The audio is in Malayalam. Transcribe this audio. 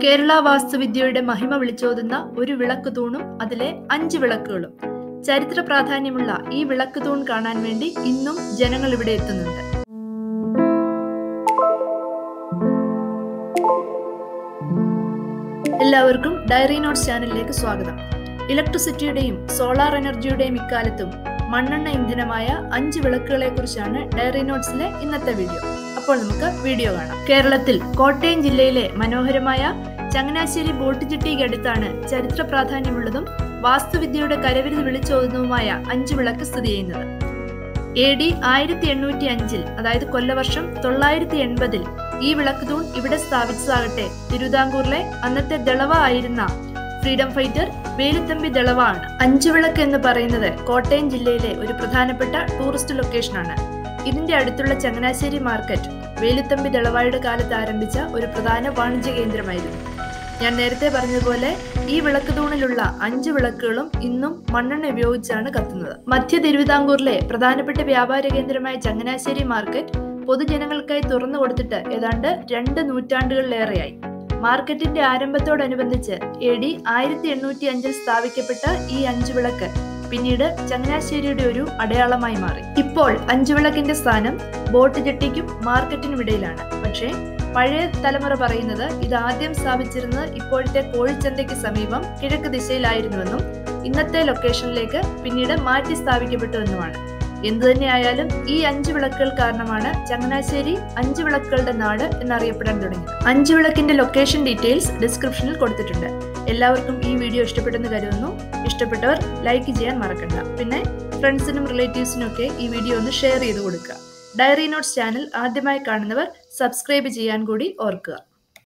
കേരള വാസ്തുവിദ്യയുടെ മഹിമ വിളിച്ചോതുന്ന ഒരു വിളക്ക് തൂണും അതിലെ അഞ്ച് വിളക്കുകളും ചരിത്ര പ്രാധാന്യമുള്ള ഈ വിളക്ക് തൂൺ കാണാൻ വേണ്ടി ഇന്നും ജനങ്ങൾ ഇവിടെ എത്തുന്നുണ്ട് എല്ലാവർക്കും ഡയറി നോട്ട്സ് ചാനലിലേക്ക് സ്വാഗതം ഇലക്ട്രിസിറ്റിയുടെയും സോളാർ എനർജിയുടെയും ഇക്കാലത്തും മണ്ണെണ്ണ ഇന്ധനമായ അഞ്ച് വിളക്കുകളെ കുറിച്ചാണ് ഡയറി നോട്ട്സിലെ ഇന്നത്തെ വീഡിയോ അപ്പോൾ നമുക്ക് വീഡിയോ കാണാം കേരളത്തിൽ കോട്ടയം ജില്ലയിലെ മനോഹരമായ ചങ്ങനാശ്ശേരി ബോട്ട് ജെട്ടിക്ക് അടുത്താണ് ചരിത്ര പ്രാധാന്യമുള്ളതും വാസ്തുവിദ്യയുടെ കരവിരുത് വിളിച്ചോതുന്നതുമായ അഞ്ച് വിളക്ക് സ്ഥിതി ചെയ്യുന്നത് എ ഡി ആയിരത്തി എണ്ണൂറ്റി അഞ്ചിൽ അതായത് കൊല്ലവർഷം തൊള്ളായിരത്തി എൺപതിൽ ഈ വിളക്ക് തൂൺ ഇവിടെ സ്ഥാപിച്ചതാകട്ടെ തിരുവിതാംകൂറിലെ അന്നത്തെ ദളവ ആയിരുന്ന ഫ്രീഡം ഫൈറ്റർ വേലുത്തമ്പി ദളവ ആണ് അഞ്ചു വിളക്ക് എന്ന് പറയുന്നത് കോട്ടയം ജില്ലയിലെ ഒരു പ്രധാനപ്പെട്ട ടൂറിസ്റ്റ് ലൊക്കേഷനാണ് ഇതിന്റെ അടുത്തുള്ള ചങ്ങനാശ്ശേരി മാർക്കറ്റ് വേലുത്തമ്പി ദളവായുടെ കാലത്ത് ആരംഭിച്ച ഒരു പ്രധാന വാണിജ്യ കേന്ദ്രമായിരുന്നു ഞാൻ നേരത്തെ പറഞ്ഞതുപോലെ ഈ വിളക്ക് തൂണിലുള്ള അഞ്ച് വിളക്കുകളും ഇന്നും മണ്ണെണ്ണ ഉപയോഗിച്ചാണ് കത്തുന്നത് മധ്യ തിരുവിതാംകൂറിലെ പ്രധാനപ്പെട്ട വ്യാപാര കേന്ദ്രമായ ചങ്ങനാശ്ശേരി മാർക്കറ്റ് പൊതുജനങ്ങൾക്കായി തുറന്നു കൊടുത്തിട്ട് ഏതാണ്ട് രണ്ട് നൂറ്റാണ്ടുകളിലേറെയായി മാർക്കറ്റിന്റെ ആരംഭത്തോടനുബന്ധിച്ച് എ ഡി ആയിരത്തി എണ്ണൂറ്റി അഞ്ചിൽ സ്ഥാപിക്കപ്പെട്ട ഈ അഞ്ചു വിളക്ക് പിന്നീട് ചങ്ങനാശ്ശേരിയുടെ ഒരു അടയാളമായി മാറി ഇപ്പോൾ അഞ്ചു വിളക്കിന്റെ സ്ഥാനം ബോട്ട് ജെട്ടിക്കും മാർക്കറ്റിനും ഇടയിലാണ് പക്ഷേ പഴയ തലമുറ പറയുന്നത് ഇത് ആദ്യം സ്ഥാപിച്ചിരുന്നത് ഇപ്പോഴത്തെ കോഴിച്ചന്തയ്ക്ക് സമീപം കിഴക്ക് ദിശയിലായിരുന്നുവെന്നും ഇന്നത്തെ ലൊക്കേഷനിലേക്ക് പിന്നീട് മാറ്റി സ്ഥാപിക്കപ്പെട്ടുവെന്നുമാണ് എന്തുതന്നെയായാലും ഈ അഞ്ചു വിളക്കുകൾ കാരണമാണ് ചങ്ങനാശ്ശേരി അഞ്ചു വിളക്കുകളുടെ നാട് എന്നറിയപ്പെടാൻ തുടങ്ങിയത് അഞ്ചു വിളക്കിന്റെ ലൊക്കേഷൻ ഡീറ്റെയിൽസ് ഡിസ്ക്രിപ്ഷനിൽ കൊടുത്തിട്ടുണ്ട് എല്ലാവർക്കും ഈ വീഡിയോ ഇഷ്ടപ്പെട്ടെന്ന് കരുതുന്നു ഇഷ്ടപ്പെട്ടവർ ലൈക്ക് ചെയ്യാൻ മറക്കണ്ട പിന്നെ ഫ്രണ്ട്സിനും റിലേറ്റീവ്സിനും ഒക്കെ ഈ വീഡിയോ ഒന്ന് ഷെയർ ചെയ്ത് കൊടുക്കുക ഡയറി നോട്ട്സ് ചാനൽ ആദ്യമായി കാണുന്നവർ സബ്സ്ക്രൈബ് ചെയ്യാൻ കൂടി ഓർക്കുക